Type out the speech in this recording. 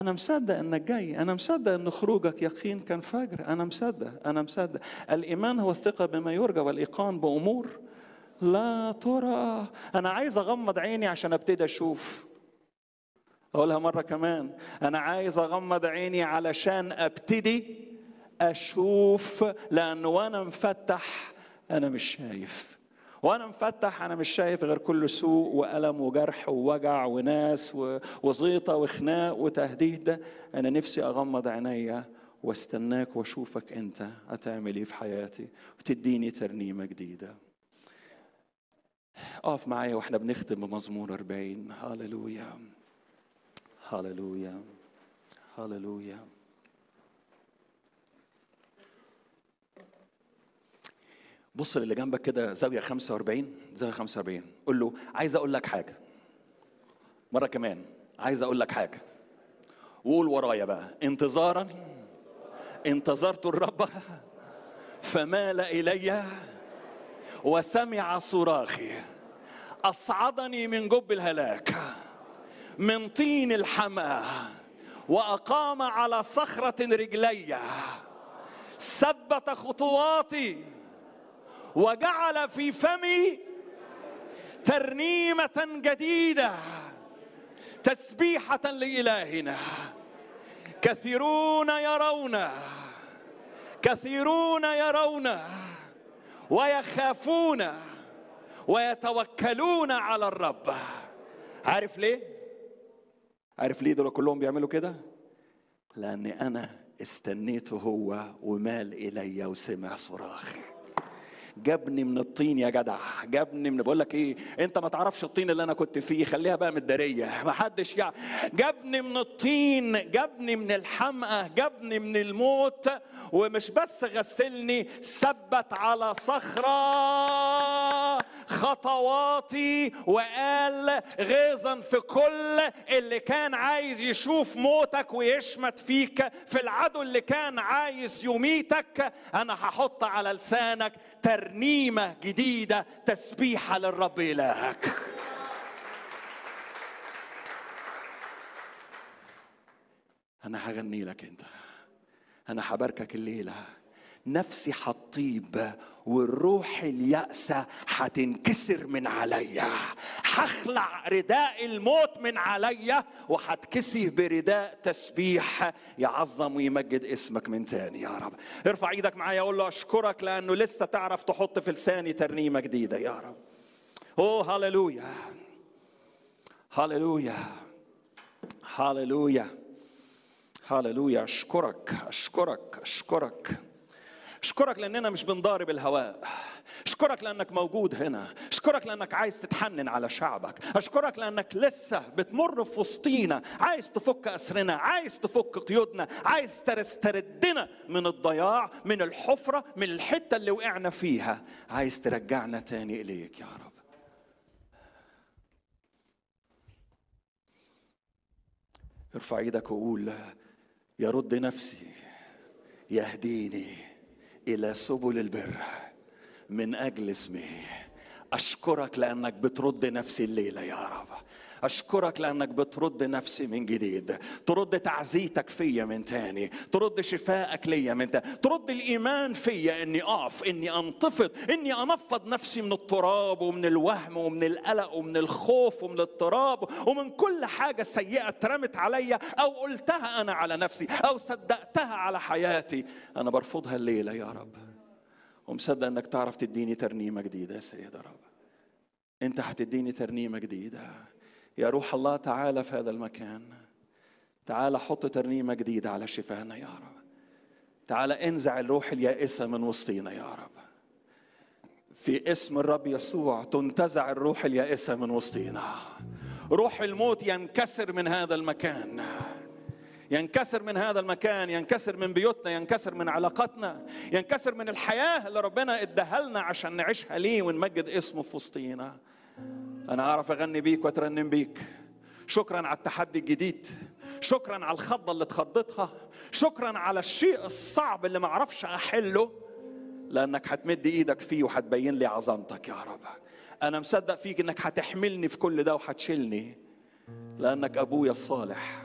أنا مصدق إنك جاي، أنا مصدق إن خروجك يقين كان فجر، أنا مصدق، أنا مصدق، الإيمان هو الثقة بما يرجى والإيقان بأمور لا ترى، أنا عايز أغمض عيني عشان أبتدي أشوف. أقولها مرة كمان، أنا عايز أغمض عيني علشان أبتدي أشوف لأن وأنا مفتح أنا مش شايف. وانا مفتح انا مش شايف غير كل سوء والم وجرح ووجع وناس وزيطه وخناق وتهديد انا نفسي اغمض عينيا واستناك واشوفك انت هتعمل ايه في حياتي وتديني ترنيمه جديده اقف معايا واحنا بنختم بمزمور 40 هللويا هللويا هللويا بص للي جنبك كده زاوية 45 زاوية 45 قول له عايز أقول لك حاجة مرة كمان عايز أقول لك حاجة وقول ورايا بقى انتظارا انتظرت الرب فمال إلي وسمع صراخي أصعدني من جب الهلاك من طين الحماة وأقام على صخرة رجلي ثبت خطواتي وجعل في فمي ترنيمة جديدة تسبيحة لإلهنا كثيرون يرون كثيرون يرون ويخافون ويتوكلون على الرب عارف ليه؟ عارف ليه دول كلهم بيعملوا كده؟ لأن أنا استنيته هو ومال إلي وسمع صراخي جابني من الطين يا جدع جابني من بقول لك ايه انت ما تعرفش الطين اللي انا كنت فيه خليها بقى من الداريه ما حدش يعني جابني من الطين جابني من الحمقى جابني من الموت ومش بس غسلني ثبت على صخره خطواتي وقال غيظا في كل اللي كان عايز يشوف موتك ويشمت فيك في العدو اللي كان عايز يميتك انا هحط على لسانك ترنيمه جديده تسبيحه للرب الهك انا هغني لك انت انا هباركك الليله نفسي هتطيب والروح اليأسة هتنكسر من عليا هخلع رداء الموت من عليا وهتكسي برداء تسبيح يعظم ويمجد اسمك من تاني يا رب ارفع ايدك معايا اقول له اشكرك لانه لسه تعرف تحط في لساني ترنيمة جديدة يا رب اوه هللويا هللويا هللويا هللويا اشكرك اشكرك اشكرك اشكرك لاننا مش بنضارب الهواء اشكرك لانك موجود هنا اشكرك لانك عايز تتحنن على شعبك اشكرك لانك لسه بتمر في وسطينا عايز تفك اسرنا عايز تفك قيودنا عايز تستردنا من الضياع من الحفره من الحته اللي وقعنا فيها عايز ترجعنا تاني اليك يا رب ارفع ايدك وقول يرد نفسي يهديني الى سبل البر من اجل اسمه اشكرك لانك بترد نفسي الليله يا رب اشكرك لانك بترد نفسي من جديد ترد تعزيتك فيا من تاني ترد شفائك ليا من تاني ترد الايمان فيا اني اقف اني انتفض اني انفض نفسي من التراب ومن الوهم ومن القلق ومن الخوف ومن الاضطراب ومن كل حاجه سيئه اترمت عليا او قلتها انا على نفسي او صدقتها على حياتي انا برفضها الليله يا رب ومصدق انك تعرف تديني ترنيمه جديده يا سيد رب انت هتديني ترنيمه جديده يا روح الله تعالى في هذا المكان تعالى حط ترنيمة جديدة على شفانا يا رب تعالى انزع الروح اليائسة من وسطينا يا رب في اسم الرب يسوع تنتزع الروح اليائسة من وسطينا روح الموت ينكسر من هذا المكان ينكسر من هذا المكان ينكسر من بيوتنا ينكسر من علاقاتنا ينكسر من الحياة اللي ربنا اداها لنا عشان نعيشها ليه ونمجد اسمه في وسطينا أنا أعرف أغني بيك وأترنم بيك شكرا على التحدي الجديد شكرا على الخضة اللي اتخضيتها شكرا على الشيء الصعب اللي ما أعرفش أحله لأنك هتمد إيدك فيه وهتبين لي عظمتك يا رب أنا مصدق فيك إنك هتحملني في كل ده وهتشيلني لأنك أبويا الصالح